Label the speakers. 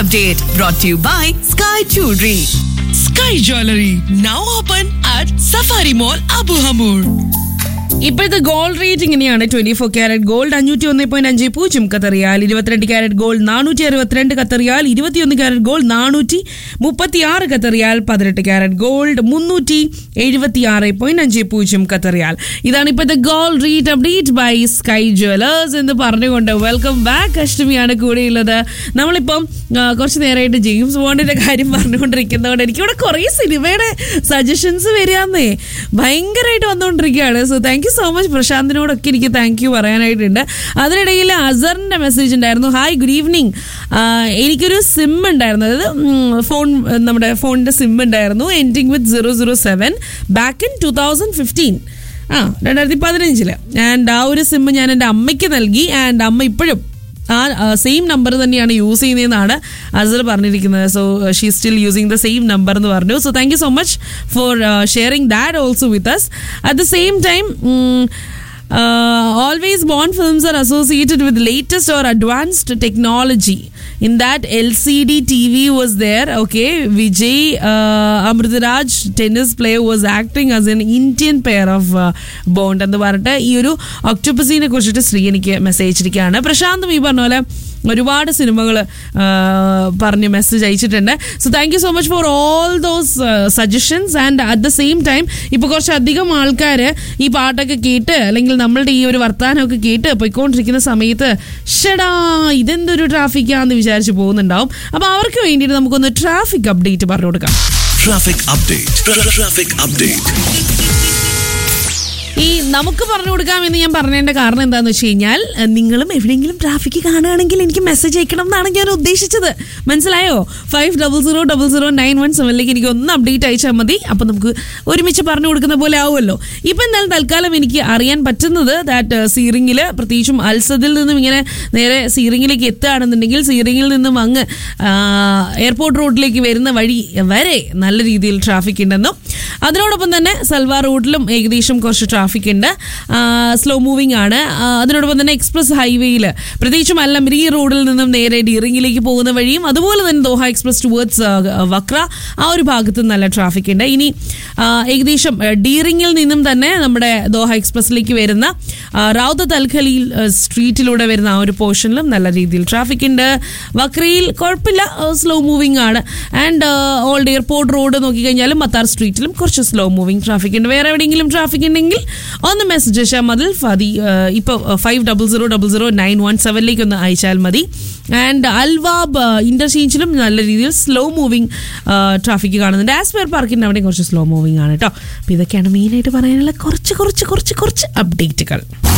Speaker 1: update brought to you by Sky Jewelry.
Speaker 2: Sky Jewelry now open at Safari Mall Abu Hamur.
Speaker 3: ഇപ്പോഴത്തെ gold rate ഇങ്ങനെയാണ് twenty four carat gold അഞ്ഞൂറ്റി ഒന്ന് point അഞ്ച് പൂജ്യം കത്തറിയാൽ ഇരുപത്തിരണ്ട് carrot gold നാനൂറ്റി അറുപത്തിരണ്ട് കത്തറിയാൽ ഇരുപത്തിയൊന്ന് ക്യാരറ്റ് ഗോൾഡ് നാനൂറ്റി മുപ്പത്തി ആറ് കത്തറിയാൽ പതിനെട്ട് ക്യാരറ്റ് ഗോൾഡ് മുന്നൂറ്റി എഴുപത്തി ആറ് പോയിന്റ് അഞ്ച് പൂജ്യം കത്തറിയാൽ ഇതാണ് ഇപ്പോഴത്തെ gold rate update by sky jewellers എന്ന് പറഞ്ഞുകൊണ്ട് വെൽക്കം ബാക്ക് അഷ്ടമിയാണ് കൂടെയുള്ളത് നമ്മളിപ്പം ആ, കുറച്ച് നേരമായിട്ട് ജെയിംസ് ബോണ്ടിന്റെ കാര്യം പറഞ്ഞുകൊണ്ടിരിക്കുന്നതുകൊണ്ട് എനിക്കിവിടെ കുറേ സിനിമയുടെ സജഷൻസ് വരികയെന്നേ ഭയങ്കരമായിട്ട് വന്നുകൊണ്ടിരിക്കുകയാണ് so thank you so much പ്രശാന്തിനോടൊക്കെ എനിക്ക് താങ്ക് യു പറയാനായിട്ടുണ്ട് അതിനിടയിൽ അസറിന്റെ മെസ്സേജ് ഉണ്ടായിരുന്നു ഹായ് ഗുഡ് ഈവനിങ് എനിക്കൊരു സിം ഉണ്ടായിരുന്നു അതായത് ഫോൺ നമ്മുടെ ഫോണിന്റെ സിം ഉണ്ടായിരുന്നു ending with zero zero seven back in two thousand fifteen ആ രണ്ടായിരത്തി പതിനഞ്ചില് ആൻഡ് ആ ഒരു സിം ഞാൻ എൻ്റെ അമ്മയ്ക്ക് നൽകി ആൻഡ് അമ്മ ഇപ്പോഴും ആ സെയിം നമ്പർ തന്നെയാണ് യൂസ് ചെയ്യുന്നതെന്നാണ് അസൽ പറഞ്ഞിരിക്കുന്നത് so she still using the same number എന്ന് പറഞ്ഞു so thank you so much for sharing that also with us at the same time always Bond films are associated with latest or advanced technology. In that, LCD TV was there. Okay, Vijay uh, Amritaraj, tennis player, was acting as an Indian pair of uh, Bond. എന്ന് പറഞ്ഞിട്ട് ഈ ഒരു ഒക്ടോപ്പസിനെ കുറിച്ചിട്ട് ശ്രീ എനിക്ക് message അയച്ചിരിക്കുകയാണ് പ്രശാന്തും ഈ പറഞ്ഞ പോലെ ഒരുപാട് സിനിമകൾ പറഞ്ഞ് മെസ്സേജ് അയച്ചിട്ടുണ്ട് so thank you so much for all those suggestions and at the same time ഇപ്പോൾ കുറച്ചധികം ആൾക്കാർ ഈ പാട്ടൊക്കെ കേട്ട് അല്ലെങ്കിൽ നമ്മളുടെ ഈ ഒരു വർത്തമാനമൊക്കെ കേട്ട് പോയിക്കൊണ്ടിരിക്കുന്ന സമയത്ത് ഷടാ ഇതെന്തൊരു ട്രാഫിക്കാന്ന് വിചാരിച്ച് പോകുന്നുണ്ടാവും അപ്പോൾ അവർക്ക് വേണ്ടിയിട്ട് നമുക്കൊന്ന് ട്രാഫിക് അപ്ഡേറ്റ് പറഞ്ഞു കൊടുക്കാം
Speaker 4: Traffic update. Tra- Traffic update.
Speaker 3: ഈ നമുക്ക് പറഞ്ഞു കൊടുക്കാമെന്ന് ഞാൻ പറഞ്ഞതിന്റെ കാരണം എന്താന്ന് വെച്ച് കഴിഞ്ഞാൽ അഹ് നിങ്ങളും എവിടെയെങ്കിലും ട്രാഫിക് കാണുകയാണെങ്കിൽ എനിക്ക് മെസ്സേജ് അയക്കണം എന്നാണ് ഞാൻ ഉദ്ദേശിച്ചത് മനസ്സിലായോ five double zero double zero nine one സെവനിലേക്ക് എനിക്ക് ഒന്ന് അപ്ഡേറ്റ് അയച്ചാൽ മതി അപ്പം നമുക്ക് ഒരുമിച്ച് പറഞ്ഞു കൊടുക്കുന്ന പോലെ ആവുമല്ലോ ഇപ്പം എന്തായാലും തൽക്കാലം എനിക്ക് അറിയാൻ പറ്റുന്നത് ദാറ്റ് സീറിംഗിൽ പ്രത്യേകിച്ചും അൽസദിൽ നിന്നും ഇങ്ങനെ നേരെ സീറിംഗിലേക്ക് എത്തുകയാണെന്നുണ്ടെങ്കിൽ സീറിംഗിൽ നിന്നും അങ്ങ് എയർപോർട്ട് റോഡിലേക്ക് വരുന്ന വഴി വരെ നല്ല രീതിയിൽ ട്രാഫിക് ഉണ്ടെന്നും അതിനോടൊപ്പം തന്നെ സൽവാർ റോഡിലും ഏകദേശം കുറച്ച് ട്രാഫിക് ഉണ്ട് സ്ലോ മൂവിംഗ് ആണ് ആ, അതിനോടൊപ്പം തന്നെ എക്സ്പ്രസ് ഹൈവേയിൽ പ്രത്യേകിച്ചും അല്ലമിരി റോഡിൽ നിന്നും നേരെ ഡിറിങ്ങിലേക്ക് പോകുന്ന വഴിയും അതുപോലെ തന്നെ ദോഹ എക്സ്പ്രസ് ടുവേർഡ്സ് വക്ര ആ ഒരു ഭാഗത്ത് നല്ല ട്രാഫിക് ഉണ്ട് ഇനി ആ, ഏകദേശം ഡീറിങ്ങിൽ നിന്നും തന്നെ നമ്മുടെ ദോഹ എക്സ്പ്രസിലേക്ക് വരുന്ന ആ, റൗദ തൽഖലിയിൽ സ്ട്രീറ്റിലൂടെ വരുന്ന ആ ഒരു പോർഷനിലും നല്ല രീതിയിൽ ട്രാഫിക് ഉണ്ട് വക്രയിൽ കുഴപ്പമില്ല സ്ലോ മൂവിംഗ് ആണ് ആൻഡ് ഓൾഡ് എയർപോർട്ട് റോഡ് നോക്കിക്കഴിഞ്ഞാലും മത്താർ സ്ട്രീറ്റിലും കുറച്ച് സ്ലോ മൂവിംഗ് ട്രാഫിക് ഉണ്ട് വേറെ എവിടെയെങ്കിലും ട്രാഫിക് ഉണ്ടെങ്കിൽ ഒന്ന് മെസ്സേജ് അയച്ചാൽ മതി ഫതി ഇപ്പോൾ five double zero double zero nine one സെവനിലേക്ക് ഒന്ന് അയച്ചാൽ മതി ആൻഡ് അൽവാബ് ഇന്റർചേഞ്ചിലും നല്ല രീതിയിൽ സ്ലോ മൂവിംഗ് ട്രാഫിക് കാണുന്നുണ്ട് ആസ്പെയർ പാർക്കിൻ്റെ അവിടെ കുറച്ച് സ്ലോ മൂവിംഗ് ആണ് കേട്ടോ അപ്പോൾ ഇതൊക്കെയാണ് മെയിനായിട്ട് പറയാനുള്ള കുറച്ച് കുറച്ച് കുറച്ച് കുറച്ച് അപ്ഡേറ്റുകൾ